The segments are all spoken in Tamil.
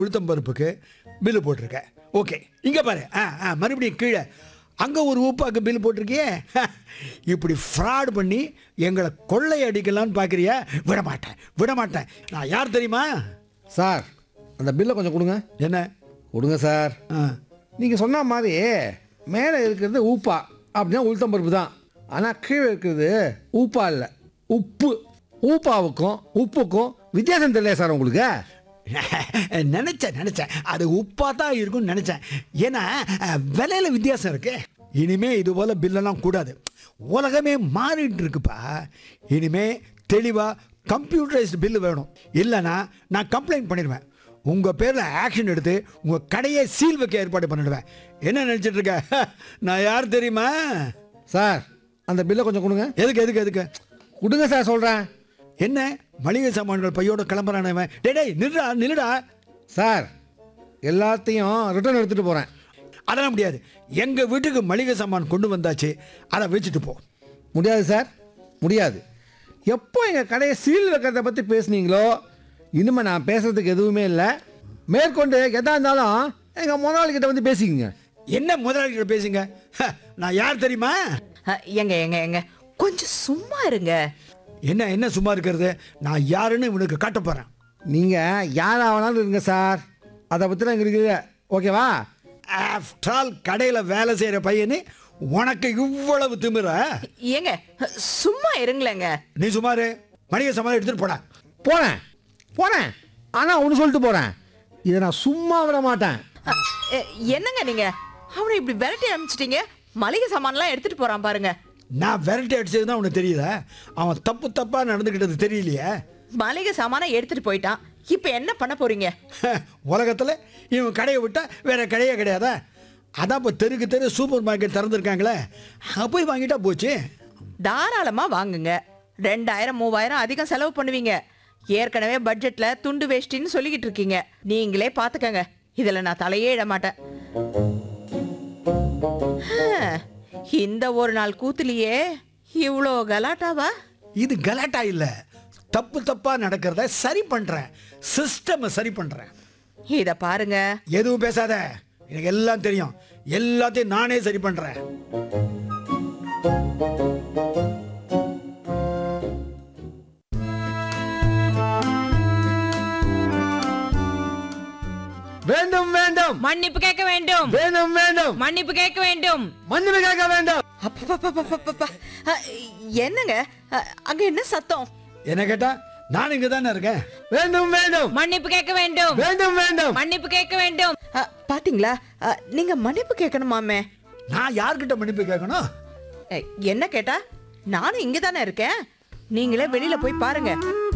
உளுத்தம் பருப்புக்கு பில்லு போட்டிருக்க ஓகே இங்கே பாரு ஆ ஆ மறுபடியும் கீழே அங்கே ஒரு உப்பாக்கு பில் போட்டிருக்கியே இப்படி ஃப்ராட் பண்ணி எங்களை கொள்ளை அடிக்கலாம்னு பார்க்குறியா விட மாட்டேன் விட மாட்டேன் நான் யார் தெரியுமா சார் அந்த பில்லை கொஞ்சம் கொடுங்க என்ன கொடுங்க சார் ஆ நீங்கள் சொன்ன மாதிரி மேலே இருக்கிறது ஊப்பா அப்படின்னா உளுத்தம் பருப்பு தான் ஆனால் கீழே இருக்கிறது ஊப்பா இல்லை உப்பு ஊப்பாவுக்கும் உப்புக்கும் வித்தியாசம் தெரியல சார் உங்களுக்கு நினச்சேன் நினச்சேன் அது உப்பாக தான் இருக்கும்னு நினச்சேன் ஏன்னா அஹ், விலையில வித்தியாசம் இருக்கு இனிமே இது போல் பில்லெல்லாம் கூடாது உலகமே மாறிட்டு இருக்குப்பா இனிமே தெளிவாக கம்ப்யூட்டரைஸ்டு பில்லு வேணும் இல்லைன்னா நான் கம்ப்ளைண்ட் பண்ணிடுவேன் உங்கள் பேரில் ஆக்ஷன் எடுத்து உங்கள் கடையை சீல் வைக்க ஏற்பாடு பண்ணிடுவேன் என்ன நினச்சிட்டு இருக்க நான் யார் தெரியுமா சார் அந்த பில்லை கொஞ்சம் கொடுங்க எதுக்கு எதுக்கு எதுக்கு கொடுங்க சார் சொல்கிறேன் என்ன மளிகை சாமான்கள் பையோட கிளம்புறானவன் டேய் டேய் நில்லுடா நில்லுடா சார் எல்லாத்தையும் ரிட்டர்ன் எடுத்துகிட்டு போகிறேன் அதெல்லாம் முடியாது எங்கள் வீட்டுக்கு மளிகை சாமான் கொண்டு வந்தாச்சு அதை வச்சுட்டு போ முடியாது சார் முடியாது எப்போ எங்கள் கடையை சீல் வைக்கிறத பற்றி பேசுனீங்களோ இனிமேல் நான் பேசுறதுக்கு எதுவுமே இல்லை மேற்கொண்டு எதா இருந்தாலும் எங்கள் முதலாளிகிட்ட வந்து பேசிக்கங்க என்ன முதலாளிகிட்ட பேசுங்க ஹ, நான் யார் தெரியுமா அ, எங்க எங்க எங்க கொஞ்சம் சும்மா இருங்க என்ன என்ன சும்மா இருக்கிறது நான் யாருன்னு இவனுக்கு காட்ட போகிறேன் நீங்கள் யாராக வேணாலும் இருங்க சார் அதை பற்றிலாம் எங்களுக்கு இல்லை ஓகேவா ஆஃப்டர் ஆல் கடையில் வேலை செய்கிற பையனு உனக்கு இவ்வளவு திமிர ஏங்க சும்மா இருங்களேங்க நீ சுமாரு மளிகை சாமான் எடுத்துகிட்டு போடா போனேன் போனேன் ஆனால் ஒன்று சொல்லிட்டு போகிறேன் இதை நான் சும்மா விட மாட்டேன் அ, எ, என்னங்க நீங்க அவனை இப்படி விரட்டி அனுப்பிச்சிட்டீங்க மளிகை சாமான்லாம் எடுத்துட்டு போறான் பாருங்க நான் விரட்டி அடிச்சது தான் உனக்கு தெரியுதா அவன் தப்பு தப்பாக நடந்துக்கிட்டது தெரியலையே மளிகை சாமானை எடுத்துட்டு போயிட்டான் இப்போ என்ன பண்ண போறீங்க உலகத்தில் இவன் கடையை விட்டா வேற கடையே கிடையாதா அதான் இப்போ தெருக்கு தெரு சூப்பர் மார்க்கெட் திறந்துருக்காங்களே அங்க போய் வாங்கிட்டா போச்சு தாராளமா வாங்குங்க ரெண்டாயிரம் மூவாயிரம் அதிகம் செலவு பண்ணுவீங்க ஏற்கனவே பட்ஜெட்ல துண்டு வேஷ்டின்னு சொல்லிக்கிட்டு இருக்கீங்க நீங்களே பாத்துக்கங்க இதுல நான் தலையே இட மாட்டேன் ஹம், இந்த ஒரு நாள் கூத்துலயே இவ்வளோ கலாட்டாவா இது கலாட்டா இல்லை தப்பு தப்பாக நடக்கிறத சரி பண்ணுறேன் சிஸ்டமை சரி பண்ணுறேன் இத பாருங்க எதுவும் பேசாத எனக்கு எல்லாம் தெரியும் எல்லாத்தையும் நானே சரி பண்ணுறேன் வேண்டும் வேண்டும் மன்னிப்பு கேட்க வேண்டும் வேண்டும் வேண்டும் மன்னிப்பு கேட்க வேண்டும் மன்னிப்பு கேட்க வேண்டும் அப்பப்பப்பப்பப்பப்ப. அ, என்னங்க அ, அங்க என்ன சத்தம் என்ன கேட்டா நான் இங்கே தானே இருக்கேன் வேண்டும் வேண்டும் மன்னிப்பு கேட்க வேண்டும் வேண்டும் வேண்டும் மன்னிப்பு கேட்க வேண்டும் அ, பாத்தீங்களா அ, நீங்க மன்னிப்பு கேட்கணுமாமே நான் யார்கிட்ட மன்னிப்பு கேட்கணும் அ, என்ன கேட்டா நானும் இங்க தானே இருக்கேன் நீங்களே வெளியில போய் பாருங்க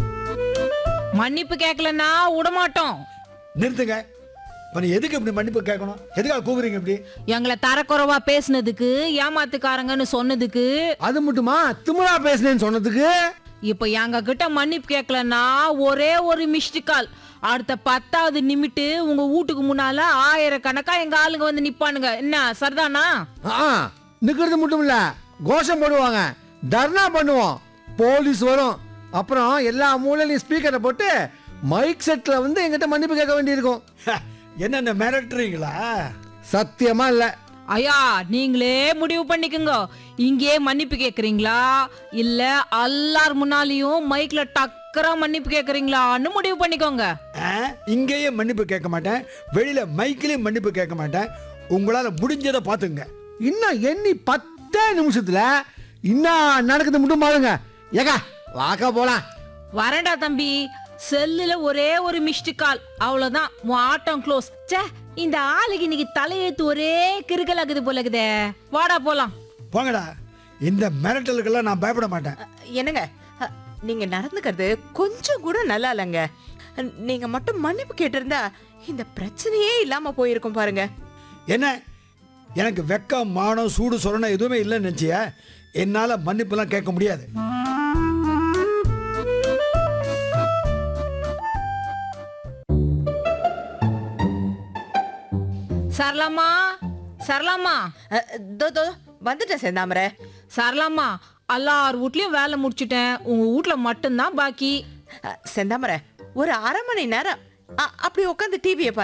மன்னிப்பு கேட்கலன்னா விடமாட்டோம் நிறுத்துங்க இப்போ நீ எதுக்கு இப்படி மன்னிப்பு கேட்கணும் எதுக்காக கூப்பிடுறீங்க இப்படி எங்களை தரக்குறைவா பேசுனதுக்கு ஏமாத்துக்காரங்கன்னு சொன்னதுக்கு அது மட்டுமா திமிரா பேசுனேன்னு சொன்னதுக்கு இப்ப எங்க கிட்ட மன்னிப்பு கேட்கலன்னா ஒரே ஒரு மிஸ்டு கால் அடுத்த பத்தாவது நிமிட்டு உங்க வீட்டுக்கு முன்னால ஆயிரக்கணக்கா எங்க ஆளுங்க வந்து நிப்பானுங்க என்ன சரிதானா ஆ நிக்கிறது மட்டும் இல்ல கோஷம் போடுவாங்க தர்ணா பண்ணுவோம் போலீஸ் வரும் அப்புறம் எல்லா மூலையிலையும் ஸ்பீக்கரை போட்டு மைக் செட்ல வந்து எங்கிட்ட மன்னிப்பு கேட்க வேண்டியிருக்கும் ஹ, என்னென்ன மிரட்டுறீங்களா சத்தியமா இல்ல ஐயா நீங்களே முடிவு பண்ணிக்கோங்க இங்கே மன்னிப்பு கேக்குறீங்களா இல்ல எல்லார் முன்னாலையும் மைக்ல டக்கரா மன்னிப்பு கேக்குறீங்களான்னு முடிவு பண்ணிக்கோங்க ஆ, இங்கேயே மன்னிப்பு கேட்க மாட்டேன் வெளியில மைக்கிலையும் மன்னிப்பு கேட்க மாட்டேன் உங்களால முடிஞ்சதை பார்த்துங்க இன்னும் எண்ணி பத்தே நிமிஷத்துல இன்னும் நடக்குது மட்டும் பாருங்க ஏக்கா வாக்கா போலாம் வரேன்டா தம்பி செல்லுல ஒரே ஒரு மிஸ்டு கால் அவ்வளவுதான் உன் ஆட்டம் க்ளோஸ் ச்சே இந்த ஆளுக்கு இன்னைக்கு தலையெழுத்து ஒரே கிறுக்கலாக்குது போல இருக்குதே வாடா போலாம் போங்கடா இந்த மிரட்டலுக்கெல்லாம் நான் பயப்பட மாட்டேன் அ, என்னங்க அ, நீங்க நடந்துக்கிறது கொஞ்சம் கூட நல்லா இல்லைங்க நீங்க மட்டும் மன்னிப்பு கேட்டிருந்தா இந்த பிரச்சனையே இல்லாம போயிருக்கும் பாருங்க என்ன எனக்கு வெக்கம் மானம் சூடு சொரணம் எதுவுமே இல்லைன்னு நினச்சியா என்னால் மன்னிப்புலாம் கேட்க முடியாது சரளாமா சரளாமா அ, தோ தோ வந்துட்டேன் செந்தாமரை சரளாமா எல்லார் வீட்லயும் வேலை முடிச்சிட்டேன் உங்க வீட்ல மட்டும்தான் பாக்கி அ, செந்தாமரை ஒரு அரை மணி நேரம் அ- அப்படி உட்காந்து டிவியை